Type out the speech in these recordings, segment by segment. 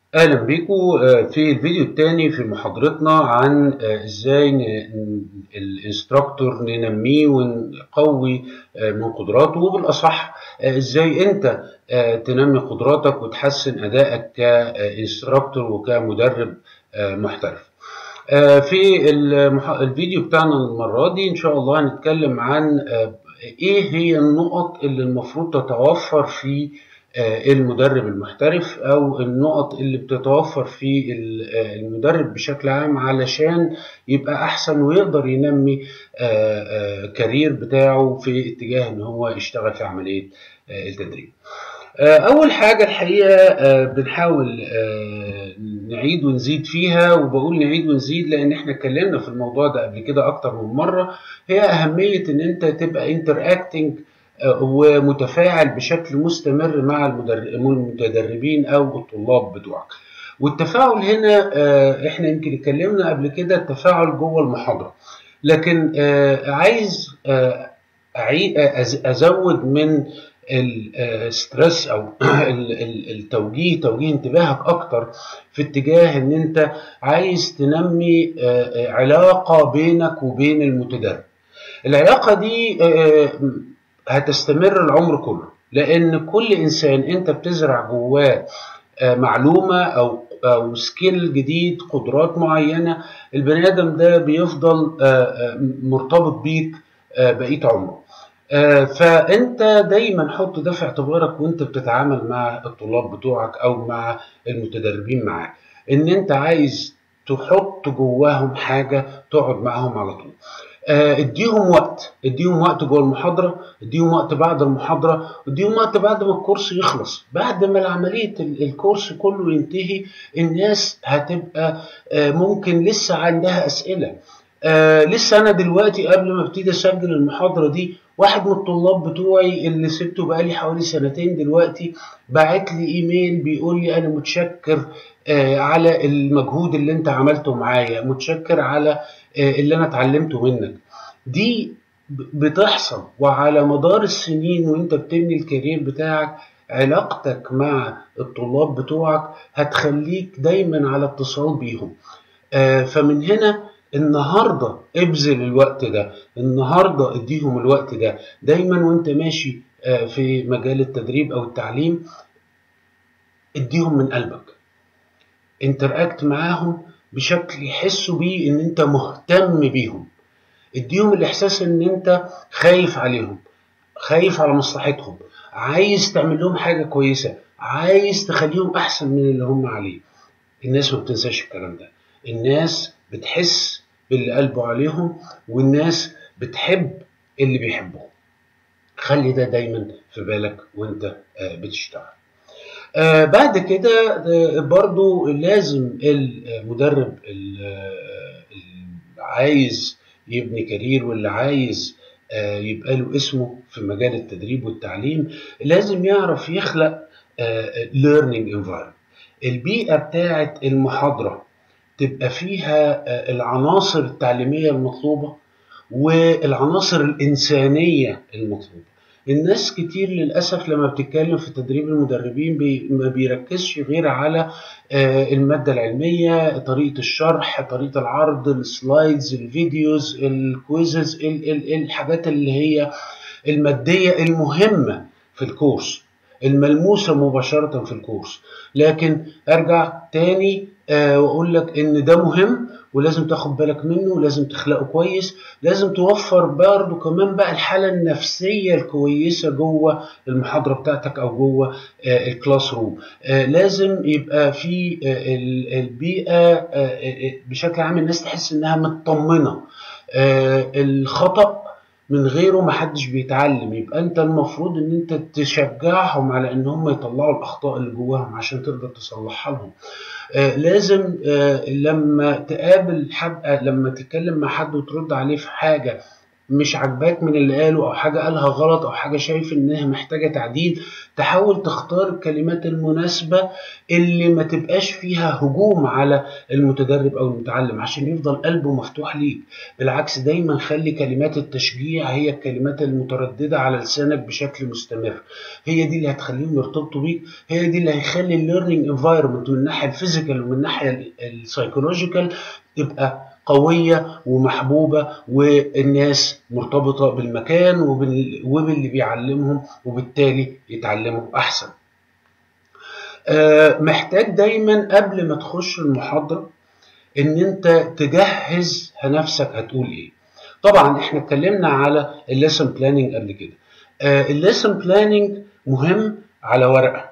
اهلا بيكم في الفيديو الثاني في محاضرتنا عن ازاي الانستراكتور ننميه ونقوي من قدراته وبالاصح ازاي انت تنمي قدراتك وتحسن ادائك كانستراكتور وكمدرب محترف في الفيديو بتاعنا المره دي ان شاء الله هنتكلم عن ايه هي النقط اللي المفروض تتوفر في المدرب المحترف او النقط اللي بتتوفر في المدرب بشكل عام علشان يبقى احسن ويقدر ينمي كارير بتاعه في اتجاه ان هو يشتغل في عمليه التدريب اول حاجه الحقيقه بنحاول نعيد ونزيد فيها وبقول نعيد ونزيد لان احنا اتكلمنا في الموضوع ده قبل كده اكتر من مره هي اهميه ان انت تبقى انتراكتنج ومتفاعل بشكل مستمر مع المتدربين او الطلاب بتوعك والتفاعل هنا احنا يمكن اتكلمنا قبل كده التفاعل جوه المحاضره لكن عايز ازود من الستريس او التوجيه توجيه انتباهك اكتر في اتجاه ان انت عايز تنمي علاقه بينك وبين المتدرب العلاقه دي هتستمر العمر كله لان كل انسان انت بتزرع جواه معلومه او او سكيل جديد قدرات معينه البني ادم ده بيفضل مرتبط بيك بقيه عمره فانت دايما حط ده في اعتبارك وانت بتتعامل مع الطلاب بتوعك او مع المتدربين معاك ان انت عايز تحط جواهم حاجه تقعد معاهم على طول اديهم وقت اديهم وقت جوه المحاضره اديهم وقت بعد المحاضره اديهم وقت بعد ما الكورس يخلص بعد ما عمليه الكورس كله ينتهي الناس هتبقى ممكن لسه عندها اسئله آه لسه انا دلوقتي قبل ما ابتدي اسجل المحاضره دي واحد من الطلاب بتوعي اللي سبته بقالي حوالي سنتين دلوقتي باعت لي ايميل بيقول لي انا متشكر آه على المجهود اللي انت عملته معايا متشكر على آه اللي انا اتعلمته منك دي بتحصل وعلى مدار السنين وانت بتبني الكارير بتاعك علاقتك مع الطلاب بتوعك هتخليك دايما على اتصال بيهم فمن هنا النهارده ابذل الوقت ده النهارده اديهم الوقت ده دايما وانت ماشي في مجال التدريب او التعليم اديهم من قلبك انتراكت معاهم بشكل يحسوا بيه ان انت مهتم بيهم اديهم الاحساس ان انت خايف عليهم خايف على مصلحتهم عايز تعمل لهم حاجه كويسه عايز تخليهم احسن من اللي هم عليه الناس ما بتنساش الكلام ده الناس بتحس باللي قلبه عليهم والناس بتحب اللي بيحبهم خلي ده دايما في بالك وانت بتشتغل آه بعد كده برضو لازم المدرب اللي عايز يبني كارير واللي عايز آه يبقى له اسمه في مجال التدريب والتعليم لازم يعرف يخلق آه learning environment البيئة بتاعة المحاضرة تبقى فيها العناصر التعليمية المطلوبة والعناصر الإنسانية المطلوبة الناس كتير للأسف لما بتتكلم في تدريب المدربين بي ما بيركزش غير على المادة العلمية طريقة الشرح طريقة العرض السلايدز الفيديوز الكويزز الحاجات اللي هي المادية المهمة في الكورس الملموسة مباشرة في الكورس لكن أرجع تاني واقول لك ان ده مهم ولازم تاخد بالك منه ولازم تخلقه كويس لازم توفر برضه كمان بقى الحاله النفسيه الكويسه جوه المحاضره بتاعتك او جوه الكلاس روم لازم يبقى في البيئه بشكل عام الناس تحس انها مطمنه الخطا من غيره محدش بيتعلم يبقى انت المفروض ان انت تشجعهم على ان هم يطلعوا الاخطاء اللي جواهم عشان تقدر تصلحها لهم آه لازم آه لما تقابل حد آه لما تتكلم مع حد وترد عليه في حاجه مش عاجباك من اللي قاله او حاجه قالها غلط او حاجه شايف انها محتاجه تعديل تحاول تختار الكلمات المناسبه اللي ما تبقاش فيها هجوم على المتدرب او المتعلم عشان يفضل قلبه مفتوح ليك بالعكس دايما خلي كلمات التشجيع هي الكلمات المتردده على لسانك بشكل مستمر هي دي اللي هتخليهم يرتبطوا بيك هي دي اللي هيخلي الليرنينج انفايرمنت من الناحيه الفيزيكال ومن الناحيه السايكولوجيكال تبقى قوية ومحبوبة والناس مرتبطة بالمكان وباللي بيعلمهم وبالتالي يتعلموا أحسن محتاج دايما قبل ما تخش المحاضرة ان انت تجهز نفسك هتقول ايه طبعا احنا اتكلمنا على الليسن بلاننج قبل كده الليسن بلاننج مهم على ورقة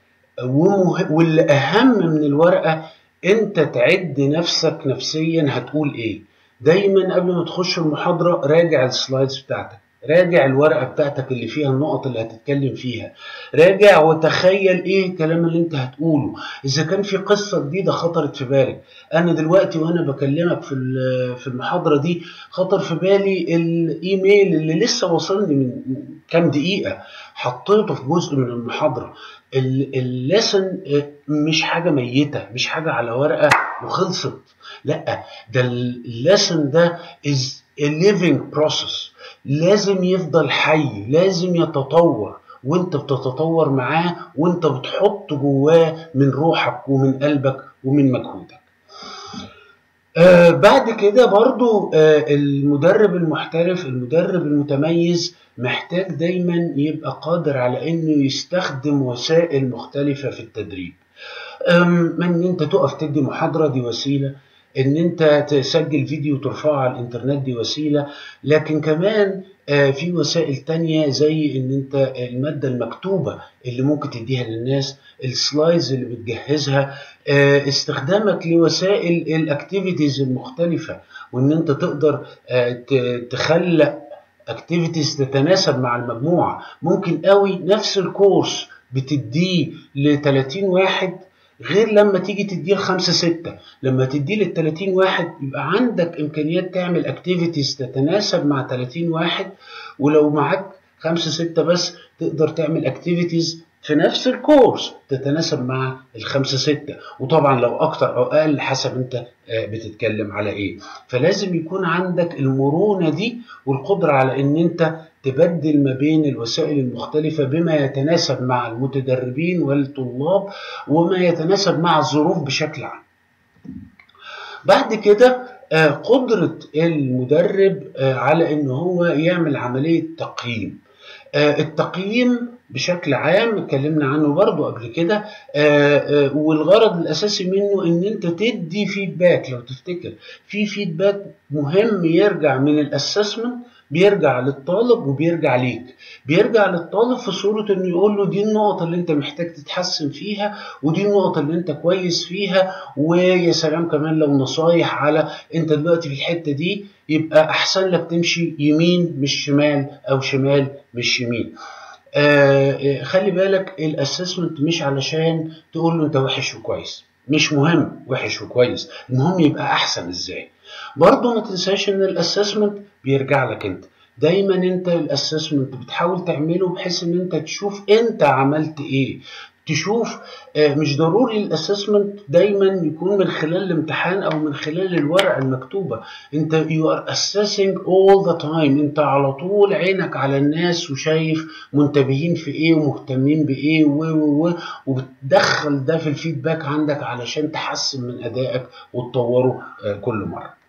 واللي اهم من الورقة انت تعد نفسك نفسيا هتقول ايه دايما قبل ما تخش المحاضرة راجع السلايدز بتاعتك راجع الورقة بتاعتك اللي فيها النقط اللي هتتكلم فيها راجع وتخيل ايه الكلام اللي انت هتقوله اذا كان في قصة جديدة خطرت في بالك انا دلوقتي وانا بكلمك في في المحاضرة دي خطر في بالي الايميل اللي لسه وصلني من كام دقيقة حطيته في جزء من المحاضرة الليسن مش حاجة ميتة مش حاجة على ورقة وخلصت لا ده الليسن ده is a living process لازم يفضل حي لازم يتطور وانت بتتطور معاه وانت بتحط جواه من روحك ومن قلبك ومن مجهودك آه بعد كده برضو آه المدرب المحترف المدرب المتميز محتاج دايما يبقى قادر على انه يستخدم وسائل مختلفة في التدريب ان انت تقف تدي محاضرة دي وسيلة ان انت تسجل فيديو وترفعه على الانترنت دي وسيلة لكن كمان في وسائل تانية زي ان انت المادة المكتوبة اللي ممكن تديها للناس السلايدز اللي بتجهزها استخدامك لوسائل الاكتيفيتيز المختلفة وان انت تقدر تخلق اكتيفيتيز تتناسب مع المجموعة ممكن قوي نفس الكورس بتديه ل 30 واحد غير لما تيجي تديه لخمسة ستة لما تديه لل 30 واحد يبقى عندك إمكانيات تعمل اكتيفيتيز تتناسب مع 30 واحد ولو معاك خمسة ستة بس تقدر تعمل اكتيفيتيز في نفس الكورس تتناسب مع الخمسة ستة وطبعا لو أكتر أو أقل حسب أنت بتتكلم على إيه فلازم يكون عندك المرونة دي والقدرة على أن أنت تبدل ما بين الوسائل المختلفة بما يتناسب مع المتدربين والطلاب وما يتناسب مع الظروف بشكل عام بعد كده قدرة المدرب على أنه هو يعمل عملية تقييم التقييم بشكل عام اتكلمنا عنه برضو قبل كده والغرض الاساسي منه ان انت تدي فيدباك لو تفتكر في فيدباك مهم يرجع من الاسسمنت بيرجع للطالب وبيرجع ليك بيرجع للطالب في صورة انه يقول له دي النقط اللي انت محتاج تتحسن فيها ودي النقط اللي انت كويس فيها ويا سلام كمان لو نصايح على انت دلوقتي في الحتة دي يبقى احسن لك تمشي يمين مش شمال او شمال مش يمين آه خلي بالك الاسسمنت مش علشان تقول له انت وحش وكويس مش مهم وحش وكويس المهم يبقى احسن ازاي برضه ما تنساش ان الاسسمنت بيرجع لك انت دايما انت الاسسمنت بتحاول تعمله بحيث ان انت تشوف انت عملت ايه تشوف مش ضروري الاسسمنت دايما يكون من خلال الامتحان او من خلال الورقه المكتوبه انت يو ار assessing all the time انت على طول عينك على الناس وشايف منتبهين في ايه ومهتمين بايه و و وبتدخل ده في الفيدباك عندك علشان تحسن من ادائك وتطوره كل مره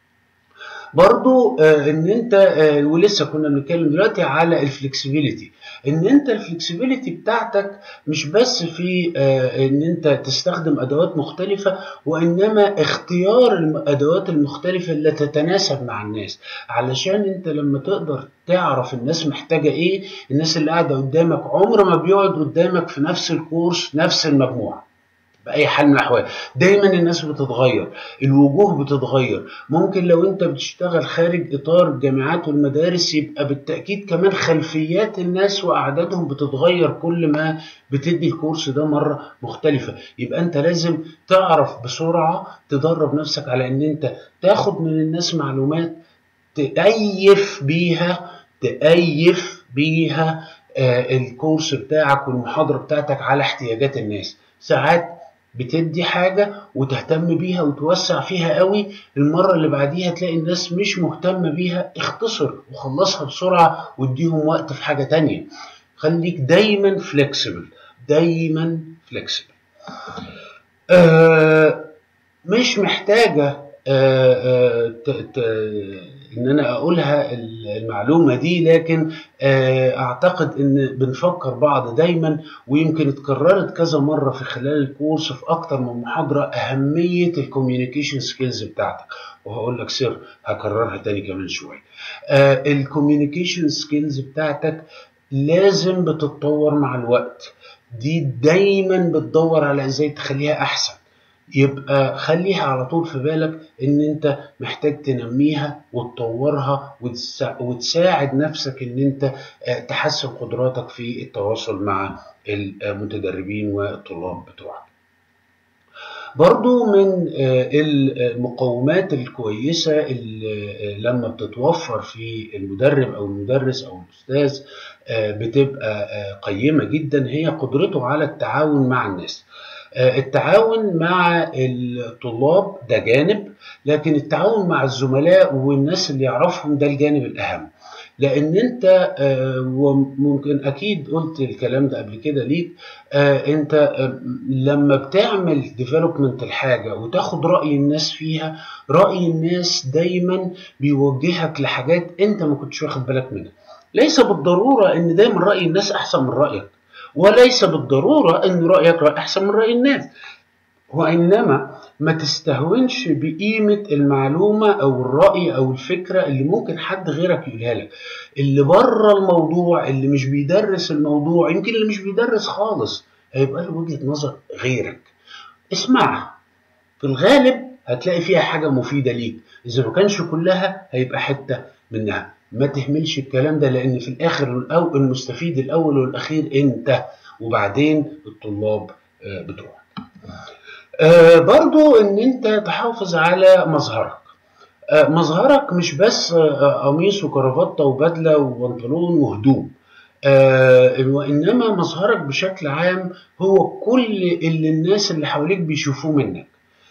برضو آه ان انت آه ولسه كنا بنتكلم دلوقتي على الفلكسبيليتي ان انت الفلكسبيليتي بتاعتك مش بس في آه ان انت تستخدم ادوات مختلفه وانما اختيار الادوات المختلفه اللي تتناسب مع الناس علشان انت لما تقدر تعرف الناس محتاجه ايه الناس اللي قاعده قدامك عمر ما بيقعد قدامك في نفس الكورس نفس المجموعه باي حال من الاحوال دايما الناس بتتغير الوجوه بتتغير ممكن لو انت بتشتغل خارج اطار الجامعات والمدارس يبقى بالتاكيد كمان خلفيات الناس واعدادهم بتتغير كل ما بتدي الكورس ده مره مختلفه يبقى انت لازم تعرف بسرعه تدرب نفسك على ان انت تاخد من الناس معلومات تأيف بيها تأيف بيها آه الكورس بتاعك والمحاضرة بتاعتك على احتياجات الناس ساعات بتدي حاجة وتهتم بيها وتوسع فيها قوي المرة اللي بعديها تلاقي الناس مش مهتمة بيها اختصر وخلصها بسرعة واديهم وقت في حاجة تانية خليك دايما فليكسبل دايما فليكسبل آه مش محتاجة آه آه ت ت ان انا اقولها المعلومه دي لكن اعتقد ان بنفكر بعض دايما ويمكن اتكررت كذا مره في خلال الكورس في اكتر من محاضره اهميه الكوميونيكيشن سكيلز بتاعتك وهقول لك سر هكررها تاني كمان شويه الكوميونيكيشن سكيلز بتاعتك لازم بتتطور مع الوقت دي دايما بتدور على ازاي تخليها احسن يبقى خليها على طول في بالك ان انت محتاج تنميها وتطورها وتساعد نفسك ان انت تحسن قدراتك في التواصل مع المتدربين والطلاب بتوعك برضو من المقومات الكويسة اللي لما بتتوفر في المدرب أو المدرس أو الأستاذ بتبقى قيمة جدا هي قدرته على التعاون مع الناس التعاون مع الطلاب ده جانب لكن التعاون مع الزملاء والناس اللي يعرفهم ده الجانب الأهم لان انت وممكن اكيد قلت الكلام ده قبل كده ليك انت لما بتعمل ديفلوبمنت الحاجه وتاخد راي الناس فيها راي الناس دايما بيوجهك لحاجات انت ما كنتش واخد بالك منها ليس بالضروره ان دايما راي الناس احسن من رايك وليس بالضروره ان رايك احسن من راي الناس وإنما ما تستهونش بقيمة المعلومة أو الرأي أو الفكرة اللي ممكن حد غيرك يقولها لك اللي بره الموضوع اللي مش بيدرس الموضوع يمكن اللي مش بيدرس خالص هيبقى له وجهة نظر غيرك اسمعها في الغالب هتلاقي فيها حاجة مفيدة ليك إذا ما كانش كلها هيبقى حتة منها ما تهملش الكلام ده لأن في الآخر أو المستفيد الأول والأخير أنت وبعدين الطلاب بتوعك آه برضو ان انت تحافظ على مظهرك آه مظهرك مش بس آه قميص وكرافته وبدله وبنطلون وهدوم وانما مظهرك بشكل عام هو كل اللي الناس اللي حواليك بيشوفوه منك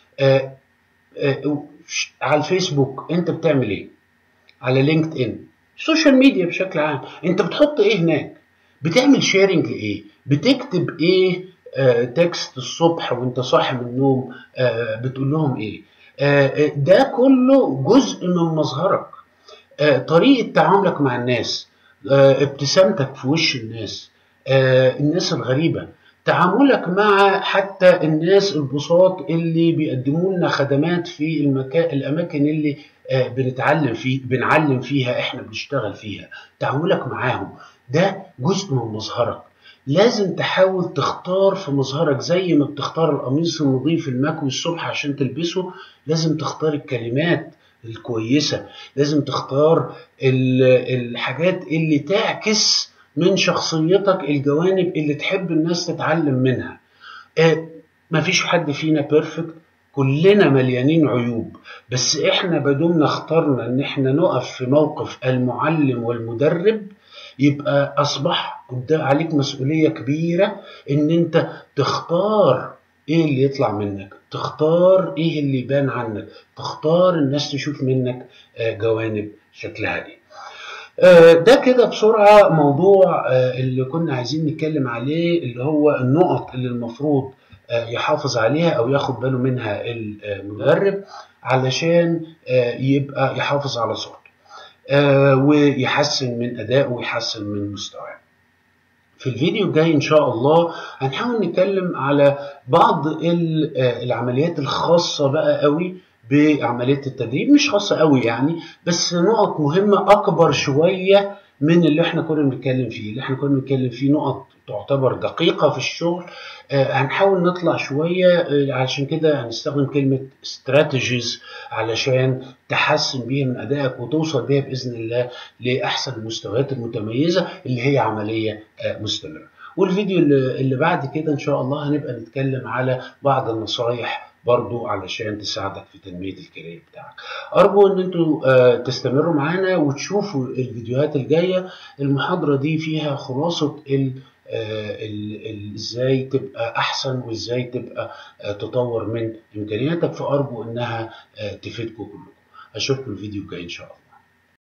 على الفيسبوك انت بتعمل ايه على لينكد ان السوشيال ميديا بشكل عام انت بتحط ايه هناك بتعمل شيرنج لايه بتكتب ايه آه تكست الصبح وانت صاحي من النوم آه بتقول لهم ايه آه ده كله جزء من مظهرك طريقة تعاملك مع الناس ابتسامتك في وش الناس الناس الغريبة تعاملك مع حتى الناس البساط اللي بيقدموا لنا خدمات في المكان الاماكن اللي بنتعلم فيه بنعلم فيها احنا بنشتغل فيها تعاملك معاهم ده جزء من مظهرك لازم تحاول تختار في مظهرك زي ما بتختار القميص النظيف المكوي الصبح عشان تلبسه لازم تختار الكلمات الكويسة لازم تختار الحاجات اللي تعكس من شخصيتك الجوانب اللي تحب الناس تتعلم منها اه مفيش حد فينا بيرفكت كلنا مليانين عيوب بس احنا بدومنا اخترنا ان احنا نقف في موقف المعلم والمدرب يبقى اصبح قدام عليك مسؤوليه كبيره ان انت تختار ايه اللي يطلع منك تختار ايه اللي يبان عنك تختار الناس تشوف منك جوانب شكلها ايه ده كده بسرعة موضوع اللي كنا عايزين نتكلم عليه اللي هو النقط اللي المفروض يحافظ عليها او ياخد باله منها المدرب علشان يبقى يحافظ على صورته ويحسن من أدائه ويحسن من مستواه في الفيديو الجاي إن شاء الله هنحاول نتكلم على بعض العمليات الخاصة بقى قوي بعملية التدريب مش خاصة قوي يعني بس نقط مهمة أكبر شوية من اللي احنا كنا بنتكلم فيه اللي احنا كنا بنتكلم فيه نقط تعتبر دقيقة في الشغل آه هنحاول نطلع شوية آه علشان كده هنستخدم كلمة استراتيجيز علشان تحسن بيها من أدائك وتوصل بيها بإذن الله لأحسن المستويات المتميزة اللي هي عملية آه مستمرة والفيديو اللي بعد كده إن شاء الله هنبقى نتكلم على بعض النصايح برضو علشان تساعدك في تنمية الكارير بتاعك أرجو إن انتوا تستمروا معانا وتشوفوا الفيديوهات الجاية المحاضرة دي فيها خلاصة ال ازاي تبقى احسن وازاي تبقى تطور من امكانياتك فارجو انها تفيدكم كلكم اشوفكم الفيديو الجاي ان شاء الله